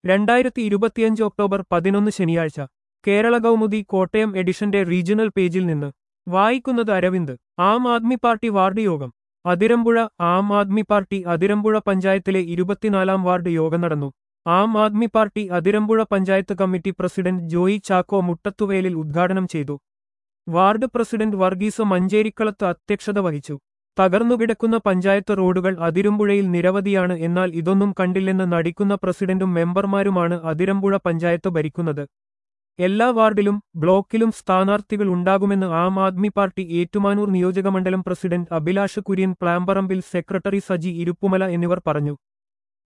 രണ്ടായിരത്തി ഇരുപത്തിയഞ്ച് ഒക്ടോബർ പതിനൊന്ന് ശനിയാഴ്ച കേരള കൗമുദി കോട്ടയം എഡിഷന്റെ റീജിയണൽ പേജിൽ നിന്ന് വായിക്കുന്നത് അരവിന്ദ് ആം ആദ്മി പാർട്ടി വാർഡ് യോഗം അതിരമ്പുഴ ആം ആദ്മി പാർട്ടി അതിരമ്പുഴ പഞ്ചായത്തിലെ ഇരുപത്തിനാലാം വാർഡ് യോഗം നടന്നു Aam Aadmi party Athirampuzha panchayat committee president Joy Chacko Muttathuvelil ഉദ്ഘാടനം ചെയ്തു വാർഡ് പ്രസിഡന്റ് വർഗീസ് മഞ്ചേരിക്കളത്ത് അധ്യക്ഷത വഹിച്ചു തകർന്നുകിടക്കുന്ന പഞ്ചായത്ത് റോഡുകൾ അതിരമ്പുഴയിൽ നിരവധിയാണ് എന്നാൽ ഇതൊന്നും കണ്ടില്ലെന്ന് നടിക്കുന്ന പ്രസിഡന്റും മെമ്പർമാരുമാണ് അതിരമ്പുഴ പഞ്ചായത്ത് ഭരിക്കുന്നത് എല്ലാ വാർഡിലും ബ്ലോക്കിലും സ്ഥാനാർത്ഥികൾ ഉണ്ടാകുമെന്ന് ആം ആദ്മി പാർട്ടി ഏറ്റുമാനൂർ നിയോജകമണ്ഡലം പ്രസിഡന്റ് അഭിലാഷ് കുര്യൻ പ്ലാമ്പറമ്പിൽ സെക്രട്ടറി സജി ഇരുപ്പുമല എന്നിവർ പറഞ്ഞു